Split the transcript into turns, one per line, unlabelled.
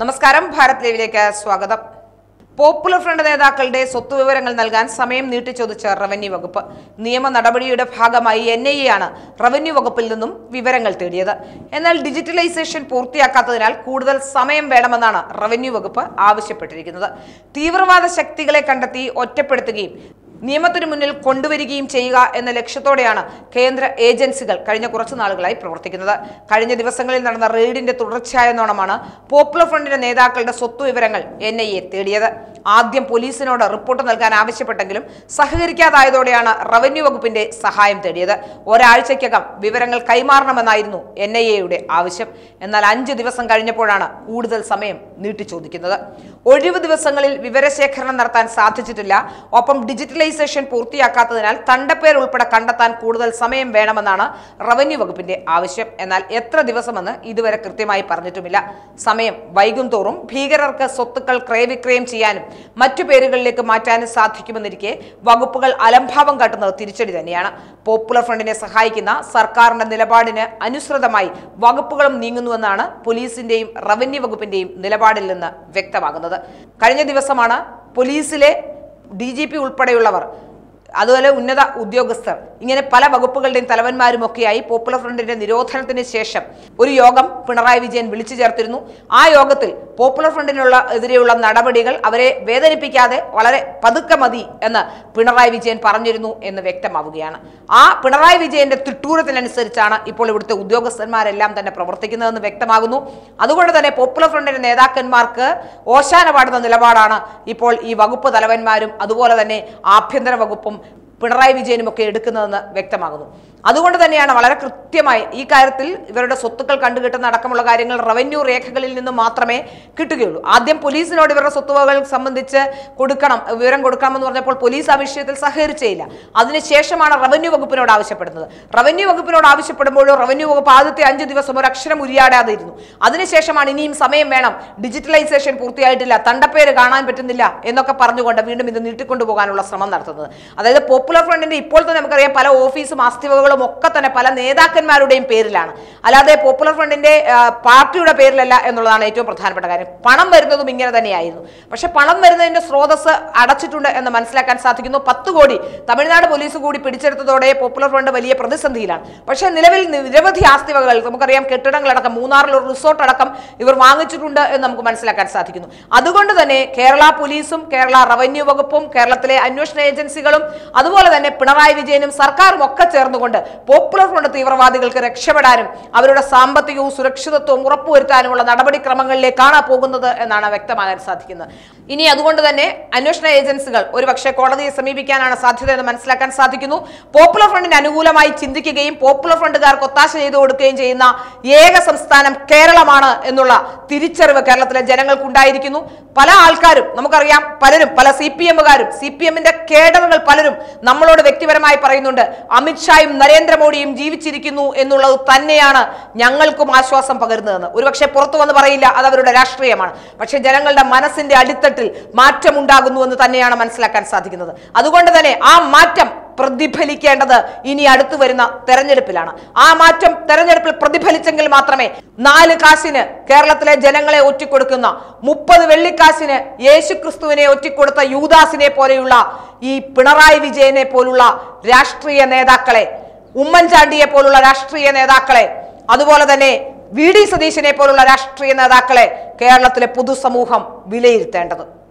നമസ്കാരം ഭാരത് ലൈവിലേക്ക് സ്വാഗതം പോപ്പുലർ ഫ്രണ്ട് നേതാക്കളുടെ സ്വത്ത് വിവരങ്ങൾ നൽകാൻ സമയം നീട്ടിച്ചൊതിച്ച റവന്യൂ വകുപ്പ് നിയമ നടപടിയുടെ ഭാഗമായി എൻ ഐ എ ആണ് റവന്യൂ വകുപ്പിൽ നിന്നും വിവരങ്ങൾ തേടിയത് എന്നാൽ ഡിജിറ്റലൈസേഷൻ പൂർത്തിയാക്കാത്തതിനാൽ കൂടുതൽ സമയം വേണമെന്നാണ് റവന്യൂ വകുപ്പ് ആവശ്യപ്പെട്ടിരിക്കുന്നത് തീവ്രവാദ ശക്തികളെ കണ്ടെത്തി ഒറ്റപ്പെടുത്തുകയും നിയമത്തിനു മുന്നിൽ കൊണ്ടുവരികയും ചെയ്യുക എന്ന ലക്ഷ്യത്തോടെയാണ് കേന്ദ്ര ഏജൻസികൾ കഴിഞ്ഞ കുറച്ചു നാളുകളായി പ്രവർത്തിക്കുന്നത് കഴിഞ്ഞ ദിവസങ്ങളിൽ നടന്ന റെയ്ഡിന്റെ തുടർച്ചയായെന്നോണമാണ് പോപ്പുലർ ഫ്രണ്ടിന്റെ നേതാക്കളുടെ സ്വത്ത് വിവരങ്ങൾ എൻ ഐ എ തേടിയത് ആദ്യം പോലീസിനോട് റിപ്പോർട്ട് നൽകാൻ ആവശ്യപ്പെട്ടെങ്കിലും സഹകരിക്കാതായതോടെയാണ് റവന്യൂ വകുപ്പിന്റെ സഹായം തേടിയത് ഒരാഴ്ചയ്ക്കകം വിവരങ്ങൾ കൈമാറണമെന്നായിരുന്നു എൻ ഐ എയുടെ ആവശ്യം എന്നാൽ അഞ്ച് ദിവസം കഴിഞ്ഞപ്പോഴാണ് കൂടുതൽ സമയം നീട്ടിച്ചോദിക്കുന്നത് ഒഴിവ് ദിവസങ്ങളിൽ വിവരശേഖരണം നടത്താൻ സാധിച്ചിട്ടില്ല ഒപ്പം ഡിജിറ്റലൈസേഷൻ പൂർത്തിയാക്കാത്തതിനാൽ തണ്ടപ്പേർ ഉൾപ്പെടെ കണ്ടെത്താൻ കൂടുതൽ സമയം വേണമെന്നാണ് റവന്യൂ വകുപ്പിന്റെ ആവശ്യം എന്നാൽ എത്ര ദിവസമെന്ന് ഇതുവരെ കൃത്യമായി പറഞ്ഞിട്ടുമില്ല സമയം വൈകും തോറും ഭീകരർക്ക് സ്വത്തുക്കൾ ക്രയവിക്രയം ചെയ്യാനും മറ്റു പേരുകളിലേക്ക് മാറ്റാനും സാധിക്കുമെന്നിരിക്കെ വകുപ്പുകൾ അലംഭാവം കാട്ടുന്നത് തിരിച്ചടി തന്നെയാണ് പോപ്പുലർ ഫ്രണ്ടിനെ സഹായിക്കുന്ന സർക്കാരിന്റെ നിലപാടിന് അനുസൃതമായി വകുപ്പുകളും നീങ്ങുന്നുവെന്നാണ് പോലീസിന്റെയും റവന്യൂ വകുപ്പിന്റെയും നിലപാടിൽ നിന്ന് വ്യക്തമാകുന്നത് കഴിഞ്ഞ ദിവസമാണ് പോലീസിലെ ഡി ജി പി ഉൾപ്പെടെയുള്ളവർ അതുപോലെ ഉന്നത ഉദ്യോഗസ്ഥർ ഇങ്ങനെ പല വകുപ്പുകളുടെയും തലവന്മാരുമൊക്കെയായി പോപ്പുലർ ഫ്രണ്ടിന്റെ നിരോധനത്തിന് ശേഷം ഒരു യോഗം പിണറായി വിജയൻ വിളിച്ചു ചേർത്തിരുന്നു ആ യോഗത്തിൽ പോപ്പുലർ ഫ്രണ്ടിനുള്ള എതിരെയുള്ള നടപടികൾ അവരെ വേദനിപ്പിക്കാതെ വളരെ പതുക്കെ മതി എന്ന് പിണറായി വിജയൻ പറഞ്ഞിരുന്നു എന്ന് വ്യക്തമാവുകയാണ് ആ പിണറായി വിജയന്റെ തിട്ടൂരത്തിനനുസരിച്ചാണ് ഇപ്പോൾ ഇവിടുത്തെ ഉദ്യോഗസ്ഥന്മാരെല്ലാം തന്നെ പ്രവർത്തിക്കുന്നതെന്ന് വ്യക്തമാകുന്നു അതുകൊണ്ട് തന്നെ പോപ്പുലർ ഫ്രണ്ടിന്റെ നേതാക്കന്മാർക്ക് ഓശാന പാടുന്ന നിലപാടാണ് ഇപ്പോൾ ഈ വകുപ്പ് തലവന്മാരും അതുപോലെ തന്നെ ആഭ്യന്തര വകുപ്പും പിണറായി വിജയനും ഒക്കെ എടുക്കുന്നതെന്ന് വ്യക്തമാകുന്നു അതുകൊണ്ട് തന്നെയാണ് വളരെ കൃത്യമായി ഈ കാര്യത്തിൽ ഇവരുടെ സ്വത്തുക്കൾ കണ്ടുകിട്ടുന്ന അടക്കമുള്ള കാര്യങ്ങൾ റവന്യൂ രേഖകളിൽ നിന്ന് മാത്രമേ കിട്ടുകയുള്ളൂ ആദ്യം പോലീസിനോട് ഇവരുടെ സ്വത്തുവകൾ സംബന്ധിച്ച് കൊടുക്കണം വിവരം കൊടുക്കണമെന്ന് പറഞ്ഞപ്പോൾ പോലീസ് ആ വിഷയത്തിൽ സഹകരിച്ചേയില്ല അതിനുശേഷമാണ് റവന്യൂ വകുപ്പിനോട് ആവശ്യപ്പെടുന്നത് റവന്യൂ വകുപ്പിനോട് ആവശ്യപ്പെടുമ്പോഴും റവന്യൂ വകുപ്പ് ആദ്യത്തെ അഞ്ച് ദിവസം ഒരു അക്ഷരം ഉരിയാടാതെ ഇരുന്നു അതിനുശേഷമാണ് ഇനിയും സമയം വേണം ഡിജിറ്റലൈസേഷൻ പൂർത്തിയായിട്ടില്ല തണ്ടപ്പേര് കാണാൻ പറ്റുന്നില്ല എന്നൊക്കെ പറഞ്ഞുകൊണ്ട് വീണ്ടും ഇത് നീട്ടിക്കൊണ്ടുപോകാനുള്ള ശ്രമം നടത്തുന്നത് അതായത് പോപ്പുലർ ഫ്രണ്ടിന്റെ ഇപ്പോൾ തന്നെ നമുക്കറിയാം പല ഓഫീസും ആസ്തിവകകളും ഒക്കെ തന്നെ പല നേതാക്കന്മാരുടെയും പേരിലാണ് അല്ലാതെ പോപ്പുലർ ഫ്രണ്ടിന്റെ ആ, പാർട്ടിയുടെ പേരിലല്ല എന്നുള്ളതാണ് ഏറ്റവും പ്രധാനപ്പെട്ട കാര്യം പണം വരുന്നതും ഇങ്ങനെ തന്നെയായിരുന്നു പക്ഷെ പണം വരുന്നതിന്റെ സ്രോതസ് അടച്ചിട്ടുണ്ട് എന്ന് മനസ്സിലാക്കാൻ സാധിക്കുന്നു പത്ത് കോടി തമിഴ്നാട് പോലീസ് കൂടി പിടിച്ചെടുത്തതോടെ പോപ്പുലർ ഫ്രണ്ട് വലിയ പ്രതിസന്ധിയിലാണ് പക്ഷേ നിലവിൽ നിരവധി ആസ്തിവകകൾ നമുക്കറിയാം കെട്ടിടങ്ങളടക്കം മൂന്നാറിൽ ഒരു റിസോർട്ട് അടക്കം ഇവർ വാങ്ങിച്ചിട്ടുണ്ട് എന്ന് നമുക്ക് മനസ്സിലാക്കാൻ സാധിക്കുന്നു അതുകൊണ്ട് തന്നെ കേരള പോലീസും കേരള റവന്യൂ വകുപ്പും കേരളത്തിലെ അന്വേഷണ ഏജൻസികളും അതുപോലെ തന്നെ പിണറായി വിജയനും സർക്കാരും ഒക്കെ ചേർന്നുകൊണ്ട് പോപ്പുലർ ഫ്രണ്ട് തീവ്രവാദികൾക്ക് രക്ഷപ്പെടാനും അവരുടെ സാമ്പത്തികവും സുരക്ഷിതത്വവും ഉറപ്പുവരുത്താനുമുള്ള നടപടിക്രമങ്ങളിലേക്കാണ് പോകുന്നത് എന്നാണ് വ്യക്തമാകാൻ സാധിക്കുന്നത് ഇനി അതുകൊണ്ട് തന്നെ അന്വേഷണ ഏജൻസികൾ ഒരുപക്ഷെ കോടതിയെ സമീപിക്കാനാണ് സാധ്യത എന്ന് മനസ്സിലാക്കാൻ സാധിക്കുന്നു പോപ്പുലർ ഫ്രണ്ടിന് അനുകൂലമായി ചിന്തിക്കുകയും പോപ്പുലർ ഫ്രണ്ടുകാർക്ക് ഒത്താശ ചെയ്തു കൊടുക്കുകയും ചെയ്യുന്ന ഏക സംസ്ഥാനം കേരളമാണ് എന്നുള്ള തിരിച്ചറിവ് കേരളത്തിലെ ജനങ്ങൾക്കുണ്ടായിരിക്കുന്നു പല ആൾക്കാരും നമുക്കറിയാം പലരും പല സി പി എമ്മുകാരും സി പി എമ്മിന്റെ കേഡറുകൾ പലരും നമ്മളോട് വ്യക്തിപരമായി പറയുന്നുണ്ട് അമിത്ഷായും നരേന്ദ്രമോദിയും ജീവിച്ചിരിക്കുന്നു എന്നുള്ളത് തന്നെയാണ് ഞങ്ങൾക്കും ആശ്വാസം പകരുന്നതെന്ന് ഒരുപക്ഷെ പുറത്തു വന്ന് പറയില്ല അത് അവരുടെ രാഷ്ട്രീയമാണ് പക്ഷെ ജനങ്ങളുടെ മനസ്സിന്റെ അടിത്തട്ടിൽ മാറ്റമുണ്ടാകുന്നു എന്ന് തന്നെയാണ് മനസ്സിലാക്കാൻ സാധിക്കുന്നത് അതുകൊണ്ട് തന്നെ ആ മാറ്റം പ്രതിഫലിക്കേണ്ടത് ഇനി അടുത്തു വരുന്ന തെരഞ്ഞെടുപ്പിലാണ് ആ മാറ്റം തെരഞ്ഞെടുപ്പിൽ പ്രതിഫലിച്ചെങ്കിൽ മാത്രമേ നാല് കാശിന് കേരളത്തിലെ ജനങ്ങളെ ഒറ്റിക്കൊടുക്കുന്ന മുപ്പത് വെള്ളിക്കാശിന് യേശു ക്രിസ്തുവിനെ ഒറ്റിക്കൊടുത്ത യൂദാസിനെ പോലെയുള്ള ഈ പിണറായി വിജയനെ പോലുള്ള രാഷ്ട്രീയ നേതാക്കളെ ഉമ്മൻചാണ്ടിയെ പോലുള്ള രാഷ്ട്രീയ നേതാക്കളെ അതുപോലെ തന്നെ വി ഡി സതീശനെ പോലുള്ള രാഷ്ട്രീയ നേതാക്കളെ കേരളത്തിലെ പൊതുസമൂഹം വിലയിരുത്തേണ്ടത്